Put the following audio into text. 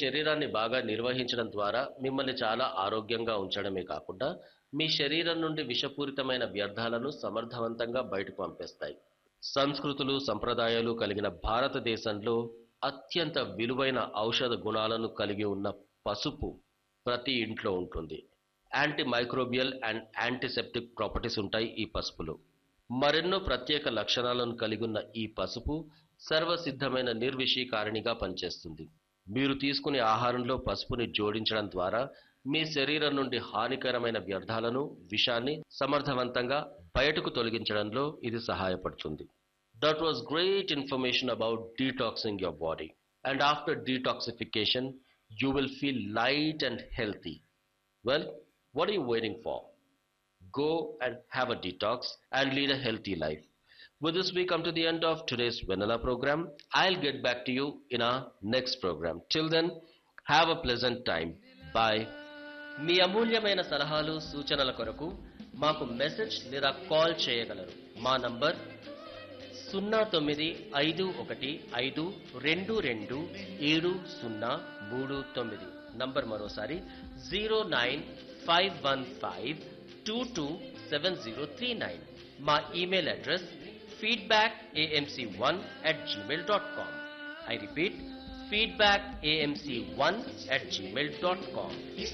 శరీరాన్ని బాగా నిర్వహించడం ద్వారా మిమ్మల్ని చాలా ఆరోగ్యంగా ఉంచడమే కాకుండా మీ శరీరం నుండి విషపూరితమైన వ్యర్థాలను సమర్థవంతంగా బయటకు పంపేస్తాయి సంస్కృతులు సంప్రదాయాలు కలిగిన భారతదేశంలో అత్యంత విలువైన ఔషధ గుణాలను కలిగి ఉన్న పసుపు ప్రతి ఇంట్లో ఉంటుంది anti microbial and antiseptic properties ఉంటాయి ఈ పసుపులో మరెన్నో ప్రత్యేక లక్షణాలను కలిగి ఉన్న ఈ పసుపు సర్వసిద్ధమైన నిర్విషీకారిణిగా పనిచేస్తుంది మీరు తీసుకునే ఆహారంలో పసుపుని జోడించడం ద్వారా మీ శరీరం నుండి హానికరమైన వ్యర్థాలను విషాన్ని సమర్థవంతంగా బయటకు తొలగించడంలో ఇది సహాయపడుతుంది that was great information about detoxing your body and after detoxification you will feel light and healthy well what are you waiting for? Go and have a detox and lead a healthy life. With this, we come to the end of today's Vanilla program. I'll get back to you in our next program. Till then, have a pleasant time. Bye. మీ అమూల్యమైన సలహాలు సూచనల కొరకు మాకు message లేదా call చేయగలరు మా number సున్నా తొమ్మిది ఐదు ఒకటి ఐదు రెండు రెండు ఏడు సున్నా మూడు తొమ్మిది నంబర్ మరోసారి zero nine five one five two two seven zero three nine మా email address feedback AMC one at Gmail dot com I repeat feedback AMC one at Gmail dot com